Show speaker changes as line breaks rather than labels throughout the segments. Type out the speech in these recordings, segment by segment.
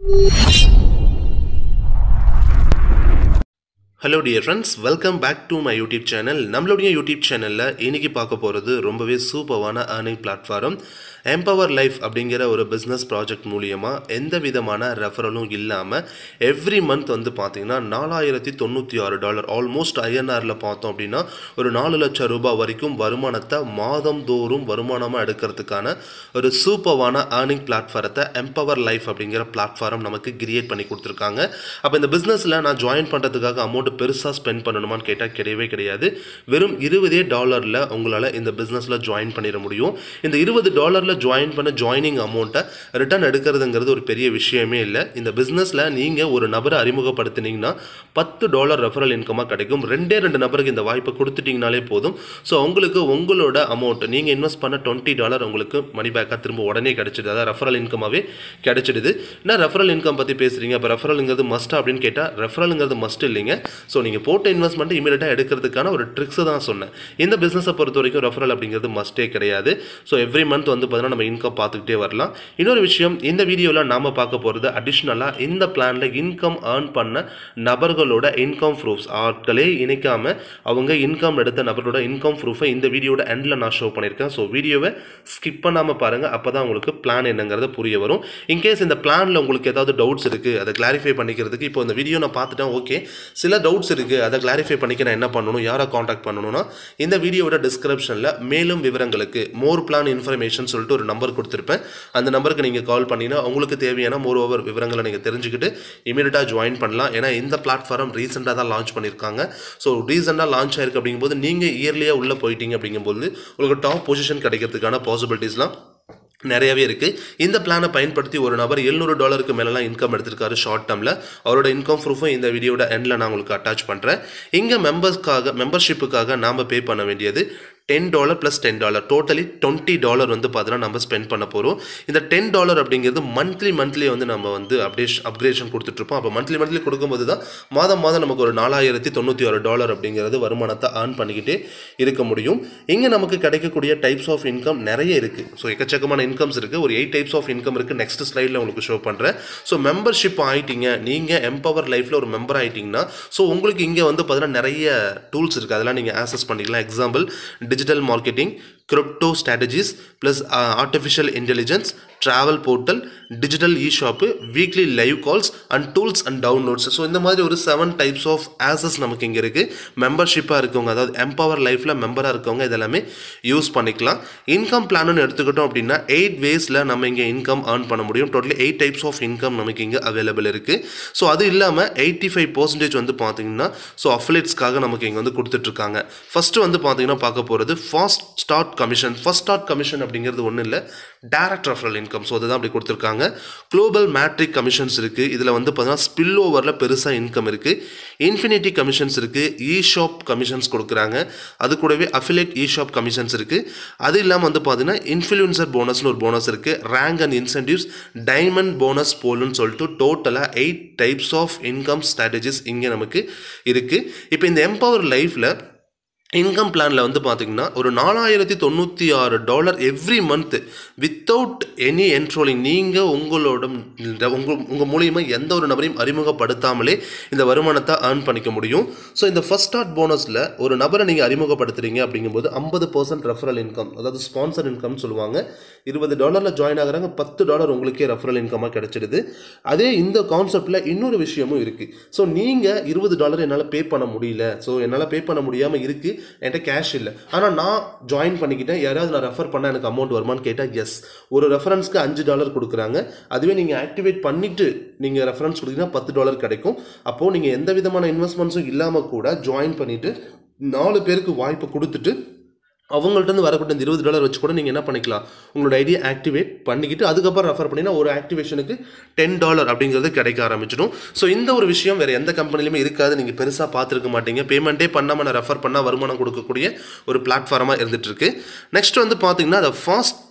hello dear friends welcome back to my YouTube channel நம்மளுடைய YouTube சேனலில் இன்னைக்கு பார்க்க போகிறது ரொம்பவே சூப்பரான ஏர்னிங் பிளாட்ஃபார்ம் எம்பவர் லைஃப் அப்படிங்கிற ஒரு பிஸ்னஸ் ப்ராஜெக்ட் மூலியமாக எந்த விதமான ரெஃபரலும் இல்லாமல் எவ்ரி மந்த் வந்து பார்த்தீங்கன்னா நாலாயிரத்தி தொண்ணூற்றி ஆறு டாலர் ஆல்மோஸ்ட் ஐஎன்ஆரில் பார்த்தோம் அப்படின்னா ஒரு நாலு லட்சம் ரூபாய் வரைக்கும் வருமானத்தை மாதந்தோறும் வருமானமாக எடுக்கிறதுக்கான ஒரு சூப்பரான ஏர்னிங் பிளாட்ஃபாரத்தை எம்பவர் லைஃப் அப்படிங்கிற பிளாட்ஃபார்ம் நமக்கு கிரியேட் பண்ணி கொடுத்துருக்காங்க அப்போ இந்த பிஸ்னஸில் நான் ஜாயின் பண்ணுறதுக்காக அமௌண்ட் பெருசாக ஸ்பெண்ட் பண்ணணுமான்னு கேட்டால் கிடையவே கிடையாது வெறும் இருபதே டாலரில் உங்களால் இந்த பிஸ்னஸில் ஜாயின் பண்ணிட முடியும் இந்த இருபது டாலரில் ஜாயின் பண்ண ஜாயினிங் அமௌண்ட்டை ரிட்டர்ன் எடுக்கிறதுங்கிறது ஒரு பெரிய விஷயமே இல்லை இந்த பிஸ்னஸில் நீங்கள் ஒரு நபரை அறிமுகப்படுத்தினீங்கன்னா பத்து டாலர் ரெஃபரல் இன்கமாக கிடைக்கும் ரெண்டே ரெண்டு நபருக்கு இந்த வாய்ப்பை கொடுத்துட்டிங்கனாலே போதும் ஸோ உங்களுக்கு உங்களோட அமௌண்ட் நீங்கள் இன்வெஸ்ட் பண்ண டுவெண்ட்டி டாலர் உங்களுக்கு மணி பேக்காக திரும்ப உடனே கிடைச்சிடுது அதாவது ரெஃபரல் இன்கமாகவே கிடைச்சிடுது என்ன ரெஃபரல் இன்கம் பற்றி பேசுகிறீங்க இப்போ ரெஃபரலுங்கிறது மஸ்ட் அப்படின்னு கேட்டால் ரெஃபரலுங்கிறது மஸ்ட் இல்லைங்க ஸோ நீங்கள் போட்ட இன்வெஸ்ட்மெண்ட் இமீடியட்டாக எடுக்கிறதுக்கான ஒரு ட்ரிக்ஸை தான் சொன்னேன் இந்த பிஸ்னஸை பொறுத்த வரைக்கும் ரெஃபரல் அப்படிங்கிறது மஸ்ட்டே கிடையாது ஸோ எவ்ரி மந்த் வந்து பார்த்தீங்கன்னா நம்ம இன்கம் பார்த்துக்கிட்டே வரலாம் இன்னொரு விஷயம் இந்த வீடியோவில் நாம் பார்க்க போகிறது அடிஷ்னலாக இந்த பிளானில் இன்கம் ஏர்ன் பண்ண நபர்களோட இன்கம் ப்ரூஃப்ஸ் ஆட்களே இணைக்காமல் அவங்க இன்கம் எடுத்த நபர்களோட இன்கம் ப்ரூஃபை இந்த வீடியோட எண்டில் நான் ஷோ பண்ணியிருக்கேன் ஸோ வீடியோவை ஸ்கிப் பண்ணாமல் பாருங்கள் அப்போ தான் உங்களுக்கு பிளான் என்னங்கிறது புரிய வரும் இன்கேஸ் இந்த பிளானில் உங்களுக்கு ஏதாவது டவுட்ஸ் இருக்குது அதை கிளாரிஃபை பண்ணிக்கிறதுக்கு இப்போ இந்த வீடியோ நான் பார்த்துட்டேன் ஓகே சில டவுட்ஸ் இருக்குது அதை கிளாரிஃபை பண்ணிக்க நான் என்ன பண்ணணும் யாரை காண்டாக்ட் பண்ணணும்னா இந்த வீடியோவோட டிஸ்கிரிப்ஷனில் மேலும் விவரங்களுக்கு மோர் பிளான் இன்ஃபர்மேஷன் சொல்லிட்டு ஒரு நம்பர் கொடுத்துருப்பேன் அந்த நம்பருக்கு நீங்கள் கால் பண்ணிங்கன்னா உங்களுக்கு தேவையான மோர் ஓவர் விவரங்களை நீங்கள் தெரிஞ்சுக்கிட்டு இமீடியட்டாக ஜாயின் பண்ணலாம் ஏன்னா இந்த பிளாட்ஃபார்ம் ரீசெண்டாக தான் லான்ச் பண்ணியிருக்காங்க ஸோ ரீசெண்டாக லான்ச் ஆயிருக்கு அப்படிங்கும்போது நீங்கள் இயர்லியாக உள்ளே போயிட்டீங்க அப்படிங்கும்போது உங்களுக்கு டாப் பொசிஷன் கிடைக்கிறதுக்கான பாசிபிலிட்டிஸ்லாம் நிறையவே இருக்குது இந்த பிளானை பயன்படுத்தி ஒரு நபர் எழுநூறு டாலருக்கு மேலெலாம் இன்கம் எடுத்திருக்காரு ஷார்ட் டேர்மில் அவரோட இன்கம் ப்ரூஃபும் இந்த வீடியோட எண்டில் நான் உங்களுக்கு அட்டாச் பண்ணுறேன் இங்கே மெம்பர்ஸ்க்காக மெம்பர்ஷிப்புக்காக நாம் பே பண்ண வேண்டியது ten dollar plus ten dollar totally twenty dollar வந்து பார்த்தீங்கன்னா நம்ம ஸ்பெண்ட் பண்ண போகிறோம் இந்த டென் டாலர் அப்படிங்கிறது மந்த்லி மந்த்லி வந்து நம்ம வந்து அப்டேஷ் அப்கிரேஷன் கொடுத்துட்ருப்போம் அப்போ மந்த்லி மந்த்லி கொடுக்கும்போது தான் மாதம் மாதம் நமக்கு ஒரு நாலாயிரத்தி தொண்ணூற்றி ஒரு டாலர் அப்படிங்கிறது வருமானத்தை ஏர்ன் பண்ணிக்கிட்டே இருக்க முடியும் இங்கே நமக்கு கிடைக்கக்கூடிய டைப்ஸ் ஆஃப் இன்கம் நிறைய இருக்குது ஸோ எக்கச்சக்கமான இன்கம்ஸ் இருக்குது ஒரு எயிட் டைப்ஸ் ஆஃப் இன்கம் இருக்குது நெக்ஸ்ட் ஸ்லைடில் உங்களுக்கு ஷோ பண்ணுறேன் ஸோ மெம்பர்ஷிப் ஆகிட்டீங்க நீங்கள் எம்பவர் லைஃப்பில் ஒரு மெம்பர் ஆகிட்டிங்கன்னா ஸோ உங்களுக்கு இங்கே வந்து பார்த்தீங்கன்னா நிறைய டூல்ஸ் இருக்குது அதெல்லாம் நீங்கள் ஆக்சஸ் பண்ணிக்கலாம் example digital marketing crypto strategies plus artificial intelligence travel portal digital e shop weekly live calls and tools and downloads so இந்த மாதிரி ஒரு செவன் டைப்ஸ் ஆஃப் ஆசஸ் நமக்கு இங்கே இருக்குது மெம்பர்ஷிப்பாக இருக்கவங்க அதாவது எம்பவர் லைஃப்பில் மெம்பராக இருக்கவங்க இதெல்லாமே யூஸ் பண்ணிக்கலாம் இன்கம் பிளான்னு எடுத்துக்கிட்டோம் அப்படின்னா எயிட் வேஸில் நம்ம இங்கே இன்கம் ஏர்ன் பண்ண முடியும் totally eight types of income நமக்கு இங்கே அவைலபிள் இருக்குது ஸோ அது இல்லாமல் எயிட்டி ஃபைவ் பர்சன்டேஜ் வந்து பார்த்தீங்கன்னா ஸோ அஃபிலேட்ஸ்க்காக நமக்கு இங்கே வந்து கொடுத்துட்ருக்காங்க ஃபஸ்ட்டு வந்து பார்த்தீங்கன்னா பார்க்க போகிறது fast start commission first start commission அப்படிங்கிறது ஒன்றும் இல்லை டேரக்ட் ரெஃபரல் இன்கம் ஸோ அதுதான் அப்படி கொடுத்துருக்காங்க குளோபல் மேட்ரிக் கமிஷன்ஸ் இருக்குது இதில் வந்து பார்த்தீங்கன்னா ஸ்பில் ஓவரில் பெருசாக இன்கம் இருக்குது இன்ஃபினிட்டி கமிஷன்ஸ் இருக்குது இ ஷாப் கமிஷன்ஸ் கொடுக்குறாங்க அது கூடவே அஃபிலேட் இ ஷாப் கமிஷன்ஸ் இருக்குது அது இல்லாமல் வந்து பார்த்தீங்கன்னா இன்ஃப்ளூன்சர் போனஸ்னு ஒரு போனஸ் இருக்குது rank and incentives diamond bonus போலுன்னு சொல்லிட்டு டோட்டலாக eight types of income strategies இங்கே நமக்கு இருக்குது இப்போ இந்த எம்பவர் லைஃப்பில் இன்கம் பிளானில் வந்து பார்த்திங்கன்னா ஒரு நாலாயிரத்தி தொண்ணூற்றி ஆறு dollar every month without any enrolling நீங்கள் உங்களோட உங்கள் உங்கள் மூலியமாக எந்த ஒரு நபரையும் அறிமுகப்படுத்தாமலே இந்த வருமானத்தை ஏர்ன் பண்ணிக்க முடியும் ஸோ இந்த ஃபஸ்ட் ஸ்டார்ட் போனஸில் ஒரு நபரை நீங்கள் அறிமுகப்படுத்துறீங்க அப்படிங்கும்போது ஐம்பது பர்சன்ட் ரெஃபரல் இன்கம் அதாவது ஸ்பான்சர் இன்கம்னு சொல்லுவாங்க இருபது டாலரில் ஜாயின் ஆகுறாங்க பத்து டாலர் உங்களுக்கே ரெஃபரல் இன்கமாக கிடைச்சிடுது அதே இந்த கான்செப்டில் இன்னொரு விஷயமும் இருக்குது ஸோ நீங்கள் இருபது டாலர் என்னால் பே பண்ண முடியல ஸோ என்னால் பே பண்ண முடியாமல் இருக்குது என்கிட்ட கேஷ் இல்லை ஆனால் நான் ஜாயின் பண்ணிக்கிட்டேன் யாராவது நான் ரெஃபர் பண்ணால் எனக்கு அமௌண்ட் வருமானு கேட்டால் எஸ் ஒரு ரெஃபரன்ஸ்க்கு அஞ்சு டாலர் கொடுக்குறாங்க அதுவே நீங்கள் ஆக்டிவேட் பண்ணிவிட்டு நீங்கள் ரெஃபரன்ஸ் கொடுத்தீங்கன்னா பத்து டாலர் கிடைக்கும் அப்போது நீங்கள் எந்த விதமான இன்வெஸ்ட்மெண்ட்ஸும் இல்லாமல் கூட ஜாயின் பண்ணிவிட்டு நாலு பேருக்கு வாய்ப்பு கொடுத்துட்டு அவங்கள்ட்ட வரக்கூடிய இந்த இருபது டாலர் வச்சு கூட நீங்கள் என்ன பண்ணிக்கலாம் உங்களோட ஐடியா ஆக்டிவேட் பண்ணிக்கிட்டு அதுக்கப்புறம் ரெஃபர் பண்ணினா ஒரு ஆக்டிவேஷனுக்கு டென் டாலர் அப்படிங்கிறது கிடைக்க ஆரம்பிச்சிடும் ஸோ இந்த ஒரு விஷயம் வேறு எந்த கம்பெனிலுமே இருக்காது நீங்கள் பெருசாக பார்த்துருக்க மாட்டீங்க பேமெண்ட்டே பண்ணாமல் நான் ரெஃபர் பண்ணால் வருமானம் கொடுக்கக்கூடிய ஒரு பிளாட்ஃபார்மாக இருந்துகிட்ருக்கு நெக்ஸ்ட் வந்து பார்த்தீங்கன்னா அதை ஃபாஸ்ட்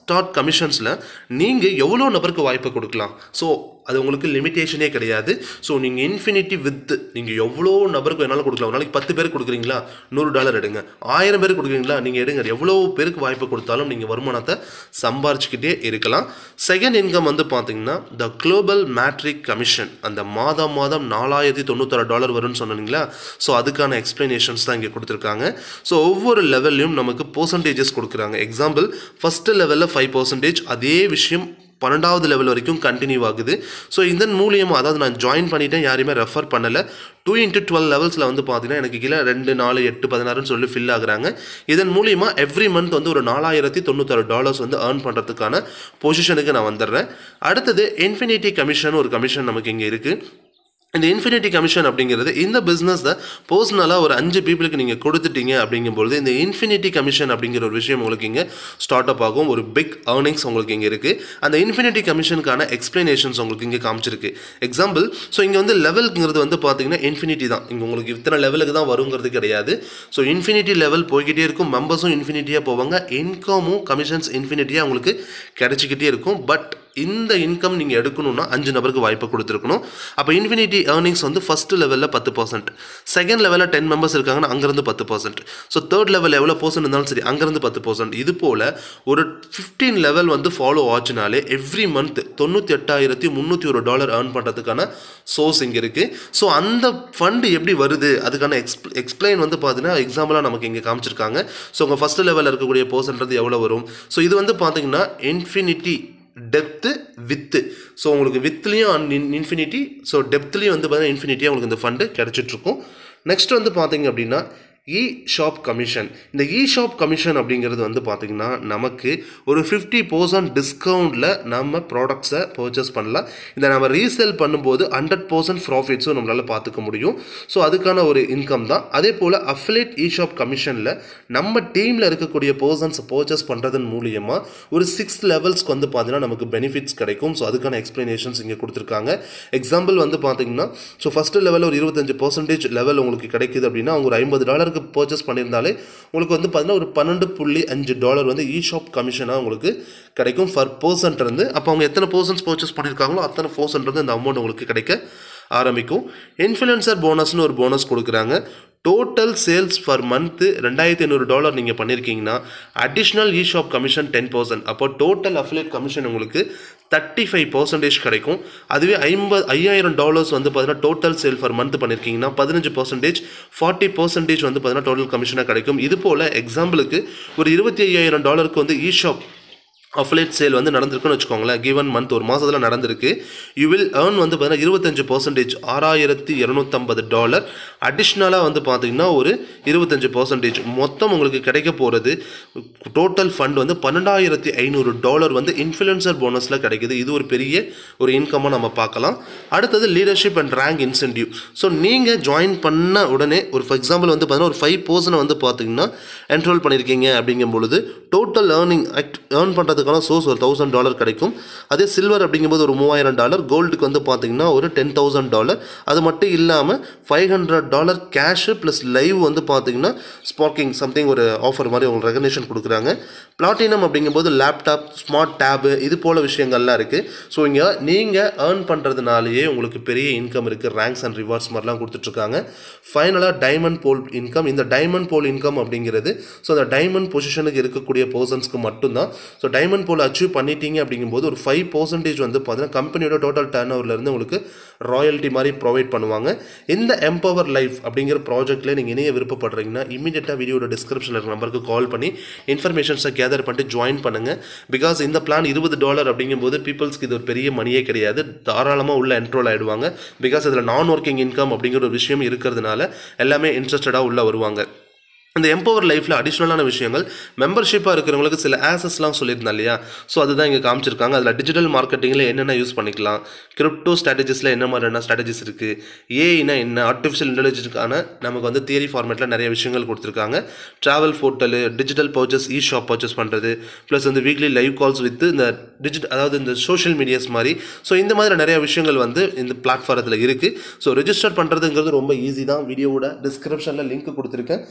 ஸ்டார்ட் கமிஷன்ஸில் நீங்கள் எவ்வளோ நபருக்கு வாய்ப்பு கொடுக்கலாம் ஸோ அது உங்களுக்கு லிமிட்டேஷனே கிடையாது ஸோ நீங்கள் இன்ஃபினிட்டி வித் நீங்கள் எவ்வளோ நபருக்கு வேணாலும் கொடுக்கலாம் ஒரு நாளைக்கு பத்து பேருக்கு கொடுக்குறீங்களா நூறு டாலர் எடுங்க ஆயிரம் பேருக்கு கொடுக்குறீங்களா நீங்கள் எடுங்க எவ்வளோ பேருக்கு வாய்ப்பு கொடுத்தாலும் நீங்கள் வருமானத்தை சம்பாரிச்சுக்கிட்டே இருக்கலாம் செகண்ட் இன்கம் வந்து பார்த்தீங்கன்னா த குளோபல் மேட்ரிக் கமிஷன் அந்த மாதம் மாதம் நாலாயிரத்தி தொண்ணூத்தாறு டாலர் வரும்னு சொன்னீங்களா ஸோ அதுக்கான எக்ஸ்ப்ளனேஷன்ஸ் தான் இங்கே கொடுத்துருக்காங்க ஸோ ஒவ்வொரு லெவல்லையும் நமக்கு பர்சன்டேஜஸ் கொடுக்குறாங்க எக்ஸாம்பிள் ஃபஸ்ட்டு லெவலில் ஃபைவ் பர்சன்டேஜ் அதே விஷயம் பன்னெண்டாவது லெவல் வரைக்கும் கண்டினியூ ஆகுது ஸோ இதன் மூலியமாக அதாவது நான் ஜாயின் பண்ணிட்டேன் யாரையுமே ரெஃபர் பண்ணலை டூ இன்ட்டு டுவெல் லெவல்ஸில் வந்து பார்த்தீங்கன்னா எனக்கு கீழே ரெண்டு நாலு எட்டு பதினாறுன்னு சொல்லி ஃபில் ஆகுறாங்க இதன் மூலியமாக எவ்ரி மந்த் வந்து ஒரு நாலாயிரத்தி தொண்ணூத்தாறு டாலர்ஸ் வந்து ஏர்ன் பண்ணுறதுக்கான பொசிஷனுக்கு நான் வந்துடுறேன் அடுத்தது இன்ஃபினிட்டி கமிஷன் ஒரு கமிஷன் நமக்கு இங்கே இருக்குது இந்த இன்ஃபினிட்டி கமிஷன் அப்படிங்கிறது இந்த பிஸ்னஸை பர்சனலாக ஒரு அஞ்சு பீப்புளுக்கு நீங்கள் கொடுத்துட்டீங்க அப்படிங்கும்பொழுது இந்த இன்ஃபினிட்டி கமிஷன் அப்படிங்கிற ஒரு விஷயம் உங்களுக்கு இங்கே ஸ்டார்ட் அப் ஆகும் ஒரு பிக் ஏர்னிங்ஸ் உங்களுக்கு இங்கே இருக்குது அந்த இன்ஃபினிட்டி கமிஷனுக்கான எக்ஸ்பிளனேஷன்ஸ் உங்களுக்கு இங்கே காமிச்சிருக்கு எக்ஸாம்பிள் ஸோ இங்கே வந்து லெவலுங்கிறது வந்து பார்த்தீங்கன்னா இன்ஃபினிட்டி தான் இங்கே உங்களுக்கு இத்தனை லெவலுக்கு தான் வருங்கிறது கிடையாது ஸோ இன்ஃபினிட்டி லெவல் போய்கிட்டே இருக்கும் மெம்பர்ஸும் இன்ஃபினிட்டியாக போவாங்க இன்கமும் கமிஷன்ஸ் இன்ஃபினிட்டியாக உங்களுக்கு கிடைச்சிக்கிட்டே இருக்கும் பட் இந்த இன்கம் நீங்கள் எடுக்கணும்னா அஞ்சு நபருக்கு வாய்ப்பு கொடுத்துருக்கணும் அப்போ இன்ஃபினிட்டி ஏர்னிங்ஸ் வந்து ஃபஸ்ட்டு லெவலில் பத்து பர்சன்ட் செகண்ட் லெவலில் டென் மெம்பர்ஸ் இருக்காங்கன்னா அங்கேருந்து பத்து பர்சன்ட் ஸோ தேர்ட் லெவல் எவ்வளோ பர்சன்ட் இருந்தாலும் சரி அங்கேருந்து பத்து பர்சன்ட் இது போல் ஒரு ஃபிஃப்டீன் லெவல் வந்து ஃபாலோ ஆச்சுனாலே எவ்ரி மந்த் தொண்ணூற்றி எட்டாயிரத்தி முந்நூற்றி ஒரு டாலர் ஏர்ன் பண்ணுறதுக்கான சோர்ஸ் இங்கே இருக்குது ஸோ அந்த ஃபண்டு எப்படி வருது அதுக்கான எக்ஸ்ப் எக்ஸ்பிளைன் வந்து பார்த்தீங்கன்னா எக்ஸாம்பிளாக நமக்கு இங்கே காமிச்சிருக்காங்க ஸோ உங்கள் ஃபஸ்ட்டு லெவலில் இருக்கக்கூடிய பர்சன்றது எவ்வளோ வரும் ஸோ இது வந்து பார்த்தீங்கன்னா இன்ஃபினிட்டி டெப்த்து வித்து ஸோ உங்களுக்கு வித்துலேயும் அண்ட் இன்ஃபினிட்டி ஸோ டெப்த்லேயும் வந்து பார்த்தீங்கன்னா இன்ஃபினிட்டியாக உங்களுக்கு இந்த ஃபண்டு கிடச்சிட்ருக்கும் நெக்ஸ்ட் வந்து பார்த்தீங்க அப்படின்னா இ ஷாப் கமிஷன் இந்த இ ஷாப் கமிஷன் அப்படிங்கிறது வந்து பார்த்திங்கன்னா நமக்கு ஒரு ஃபிஃப்டி பர்சன்ட் டிஸ்கவுண்ட்டில் நம்ம ப்ராடக்ட்ஸை பர்ச்சேஸ் பண்ணலாம் இதை நம்ம ரீசேல் பண்ணும்போது ஹண்ட்ரட் பர்சன்ட் ப்ராஃபிட்ஸும் நம்மளால் பார்த்துக்க முடியும் ஸோ அதுக்கான ஒரு இன்கம் தான் அதே போல் அஃபிலேட் இ ஷாப் கமிஷனில் நம்ம டீமில் இருக்கக்கூடிய பர்சன்ஸை பர்ச்சேஸ் பண்ணுறதன் மூலியமாக ஒரு சிக்ஸ் லெவல்ஸ்க்கு வந்து பார்த்தீங்கன்னா நமக்கு பெனிஃபிட்ஸ் கிடைக்கும் ஸோ அதுக்கான எக்ஸ்ப்ளனேஷன்ஸ் இங்கே கொடுத்துருக்காங்க எக்ஸாம்பிள் வந்து பார்த்தீங்கன்னா ஸோ ஃபஸ்ட்டு லெவலில் ஒரு இருபத்தஞ்சு பர்சன்டேஜ் லெவல் உங்களுக்கு கிடைக்குது அப்படின்னா அவங்க ஒரு ஐம்பது டாலருக்கு பர்ச்சேஸ் பண்ணியிருந்தாலே உங்களுக்கு வந்து பார்த்தீங்கன்னா ஒரு பன்னெண்டு புள்ளி அஞ்சு டாலர் வந்து இ ஷாப் கமிஷனாக உங்களுக்கு கிடைக்கும் ஃபர் பர்சன்ட் இருந்து அப்போ அவங்க எத்தனை பர்சன்ஸ் பர்ச்சேஸ் பண்ணியிருக்காங்களோ அத்தனை பர்சன்ட் இருந்து இந்த அமௌண்ட் உங்களுக்கு கிடைக்க ஆரம்பிக்கும் இன்ஃப்ளூயன்சர் போனஸ்னு ஒரு போனஸ் கொடுக்குறாங்க டோட்டல் சேல்ஸ் பர் மந்த்து ரெண்டாயிரத்தி ஐநூறு டாலர் நீங்கள் பண்ணியிருக்கீங்கன்னா additional e shop commission ten percent அப்போ டோட்டல் அஃபிலேட் கமிஷன் உங்களுக்கு தேர்ட்டி ஃபைவ் பர்சன்டேஜ் கிடைக்கும் அதுவே ஐம்பது ஐயாயிரம் டாலர்ஸ் வந்து பார்த்தீங்கன்னா டோட்டல் சேல் பர் மந்த் பண்ணியிருக்கீங்கன்னா பதினஞ்சு பர்சன்டேஜ் ஃபார்ட்டி பர்சன்டேஜ் வந்து பார்த்தீங்கன்னா டோட்டல் கமிஷனாக கிடைக்கும் இது போல் எக்ஸாம்பிளுக்கு ஒரு இருபத்தி ஐயாயிரம் டாலருக்கு வந்து இ ஷாப் அஃபிலேட் சேல் வந்து நடந்திருக்குன்னு வச்சுக்கோங்களேன் கிவன் மந்த் ஒரு மாதத்தில் நடந்திருக்கு யூ வில் ஏர்ன் வந்து பார்த்தீங்கன்னா இருபத்தஞ்சு பர்சன்டேஜ் ஆறாயிரத்தி இரநூத்தம்பது டாலர் அடிஷ்னலாக வந்து பார்த்தீங்கன்னா ஒரு இருபத்தஞ்சு பர்சன்டேஜ் மொத்தம் உங்களுக்கு கிடைக்க போகிறது டோட்டல் ஃபண்ட் வந்து பன்னெண்டாயிரத்தி ஐநூறு டாலர் வந்து இன்ஃப்ளூயன்சர் போனஸில் கிடைக்குது இது ஒரு பெரிய ஒரு இன்கமாக நம்ம பார்க்கலாம் அடுத்தது leadership and rank incentive so நீங்கள் ஜாயின் பண்ண உடனே ஒரு ஃபார் எக்ஸாம்பிள் வந்து பார்த்தீங்கன்னா ஒரு ஃபைவ் பர்சனை வந்து பார்த்தீங்கன்னா என்ரோல் பண்ணியிருக்கீங்க அப்படிங்கும் பொழுது டோட்டல் ஏர்னிங் ஏர்ன் பண்ணுறதுக்கான சோர்ஸ் ஒரு தௌசண்ட் டாலர் கிடைக்கும் அதே சில்வர் அப்படிங்கும்போது ஒரு மூவாயிரம் டாலர் கோல்டுக்கு வந்து பார்த்தீங்கன்னா ஒரு டென் தௌசண்ட் டாலர் அது மட்டும் இல்லாமல் five hundred dollar cash plus live வந்து பார்த்தீங்கன்னா ஸ்பார்க்கிங் சம்திங் ஒரு ஆஃபர் மாதிரி உங்களுக்கு ரெகனேஷன் கொடுக்குறாங்க பிளாட்டினம் அப்படிங்கும்போது லேப்டாப் ஸ்மார்ட் டேபு இது போல் விஷயங்கள்லாம் இருக்குது ஸோ இங்கே நீங்கள் ஏர்ன் பண்ணுறதுனாலேயே உங்களுக்கு பெரிய இன்கம் இருக்குது ரேங்க்ஸ் அண்ட் ரிவார்ட்ஸ் மாதிரிலாம் கொடுத்துட்ருக்காங்க ஃபைனலாக டைமண்ட் போல் இன்கம் இந்த டைமண்ட் போல் இன்கம் அப்படிங்கிறது ஸோ அந்த டைமண்ட் பொசிஷனுக்கு இருக்கக்கூடிய பர்சன்ஸ்க்கு மட்டும்தான் ஸோ டைமண்ட் போல் அச்சீவ் பண்ணிட்டீங்க அப்படிங்கும்போது ஒரு ஃபைவ் பர்சன்டேஜ் வந்து பார்த்தீங்கன்னா கம்பெனியோட டோட்டல் டர்ன் ஓவர்லேருந்து உங்களுக்கு ராயல்ட்டி மாதிரி ப்ரொவைட் பண்ணுவாங்க இந்த எம்பவர் லைஃப் அப்படிங்கிற ப்ராஜெக்ட்டில் நீங்கள் இணைய விருப்பப்படுறீங்கன்னா இமீடியட்டாக வீடியோட டிஸ்கிரிப்ஷனில் இருக்க நம்பருக்கு கால் பண்ணி இன்ஃபர்மேஷன்ஸை கேதர் பண்ணிட்டு ஜாயின் பண்ணுங்கள் பிகாஸ் இந்த பிளான் இருபது டாலர் அப்படிங்கும்போது பீப்புள்ஸ்க்கு இது ஒரு பெரிய மணியே கிடையாது தாராளமாக உள்ள என்ரோல் ஆகிடுவாங்க பிகாஸ் இதில் நான் ஒர்க்கிங் இன்கம் அப்படிங்கிற ஒரு விஷயம் இருக்கிறதுனால எல்லாமே இன்ட்ரெஸ்டடாக உள்ளே வருவாங்க இந்த எம்பவர் லைஃப்பில் அடிஷ்னலான விஷயங்கள் மெம்பர்ஷிப்பாக இருக்கிறவங்களுக்கு சில ஆசஸ்லாம் சொல்லியிருந்தேன் இல்லையா ஸோ அதுதான் இங்கே காமிச்சிருக்காங்க அதில் டிஜிட்டல் மார்க்கெட்டிங்கில் என்னென்ன யூஸ் பண்ணிக்கலாம் கிரிப்டோ ஸ்ட்ராட்டஜிஸில் என்ன மாதிரியான ஸ்ட்ராட்டஜிஸ் இருக்குது ஏஐனா என்ன ஆர்டிஃபிஷியல் இன்டெலிஜென்ஸ்க்கான நமக்கு வந்து தியரி ஃபார்மேட்டில் நிறைய விஷயங்கள் கொடுத்துருக்காங்க travel portal digital purchase e shop purchase பண்ணுறது ப்ளஸ் வந்து வீக்லி லைவ் கால்ஸ் வித் இந்த டிஜிட் அதாவது இந்த சோஷியல் மீடியாஸ் மாதிரி ஸோ இந்த மாதிரி நிறைய விஷயங்கள் வந்து இந்த பிளாட்ஃபாரத்தில் இருக்குது ஸோ ரெஜிஸ்டர் பண்ணுறதுங்கிறது ரொம்ப ஈஸி தான் வீடியோவோட டிஸ்கிரிப்ஷனில் லிங்க் கொடுத்துருக்கேன் ஸோ நீங்கள்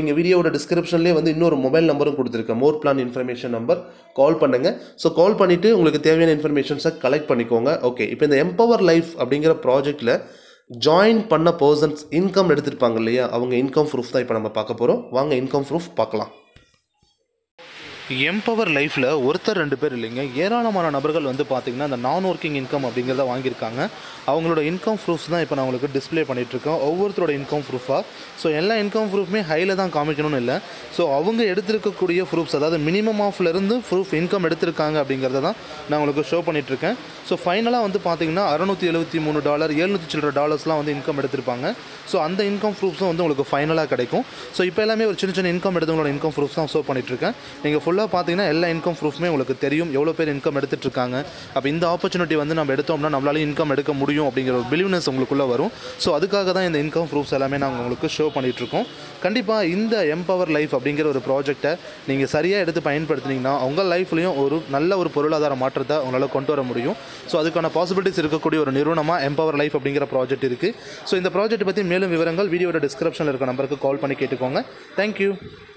நீங்கள் வீடியோவோட டிஸ்கிரிப்ஷன்லேயே வந்து இன்னொரு மொபைல் நம்பரும் கொடுத்துருக்கேன் more plan information number call பண்ணுங்கள் ஸோ கால் பண்ணிவிட்டு உங்களுக்கு தேவையான இன்ஃபர்மேஷன்ஸை கலெக்ட் பண்ணிக்கோங்க ஓகே இப்போ இந்த எம்பவர் லைஃப் அப்படிங்கிற ப்ராஜெக்ட்டில் ஜாயின் பண்ண பர்சன்ஸ் இன்கம் எடுத்திருப்பாங்க இல்லையா அவங்க இன்கம் ப்ரூஃப் தான் இப்போ நம்ம பார்க்க போகிறோம் வாங்க இன்கம் ப்ரூஃப் பார்க்கலாம்
எம்பவர் லைஃப்பில் ஒருத்தர் ரெண்டு பேர் இல்லைங்க ஏராளமான நபர்கள் வந்து பார்த்திங்கன்னா அந்த நான் ஒர்க்கிங் இன்கம் அப்படிங்கிறத வாங்கியிருக்காங்க அவங்களோட இன்கம் ப்ரூஃப்ஸ் தான் இப்போ நான் உங்களுக்கு டிஸ்ப்ளே பண்ணிகிட்ருக்கோம் ஒவ்வொருத்தரோட இன்கம் ப்ரூஃபாக ஸோ எல்லா இன்கம் ப்ரூஃப்மே ஹையில் தான் காமிக்கணும்னு இல்லை ஸோ அவங்க எடுத்திருக்கக்கூடிய ப்ரூஃப்ஸ் அதாவது மினிமம் ஆஃப்லேருந்து ப்ரூஃப் இன்கம் எடுத்திருக்காங்க அப்படிங்கிறத தான் நான் உங்களுக்கு ஷோ பண்ணிகிட்ருக்கேன் ஸோ ஃபைனலாக வந்து பார்த்தீங்கன்னா அறநூற்றி எழுபத்தி மூணு டாலர் எழுநூற்றி சில்லற டாலர்ஸ்லாம் வந்து இன்கம் எடுத்திருப்பாங்க ஸோ அந்த இன்கம் ப்ரூஃப்ஸும் வந்து உங்களுக்கு ஃபைனலாக கிடைக்கும் ஸோ இப்போ எல்லாமே ஒரு சின்ன சின்ன இன்கம் எடுத்தவங்களோட இன்கம் ப்ரூஃப் தான் ஷோ பண்ணிகிட்ருக்கேன் நீங்கள் ஃபுல்லாக பார்த்தீங்கன்னா எல்லா இன்கம் ப்ரூஃப்மே உங்களுக்கு தெரியும் எவ்வளோ பேர் இன்கம் எடுத்துட்டு இருக்காங்க அப்போ இந்த ஆப்பர்ச்சுனிட்டி வந்து நம்ம எடுத்தோம்னா நம்மளால இன்கம் எடுக்க முடியும் அப்படிங்கிற ஒரு பிலிவ்னஸ் உங்களுக்குள்ளே வரும் ஸோ அதுக்காக தான் இந்த இன்கம் ப்ரூஃப்ஸ் எல்லாமே நாங்கள் உங்களுக்கு ஷோ பண்ணிகிட்ருக்கோம் கண்டிப்பாக இந்த எம்பவர் லைஃப் அப்படிங்கிற ஒரு ப்ராஜெக்ட்டை நீங்கள் சரியாக எடுத்து பயன்படுத்தினீங்கன்னா உங்கள் லைஃப்லையும் ஒரு நல்ல ஒரு பொருளாதார மாற்றத்தை உங்களால் கொண்டு வர முடியும் ஸோ அதுக்கான பாசிபிலிட்டிஸ் இருக்கக்கூடிய ஒரு நிறுவனமாக எம்பவர் லைஃப் அப்படிங்கிற ப்ராஜெக்ட் இருக்குது ஸோ இந்த ப்ராஜெக்ட் பற்றி மேலும் விவரங்கள் வீடியோட டிஸ்கிரிப்ஷனில் இருக்க நம்பருக்கு கால் பண்ணி கேட்டுக்கோங்க தேங்க்யூ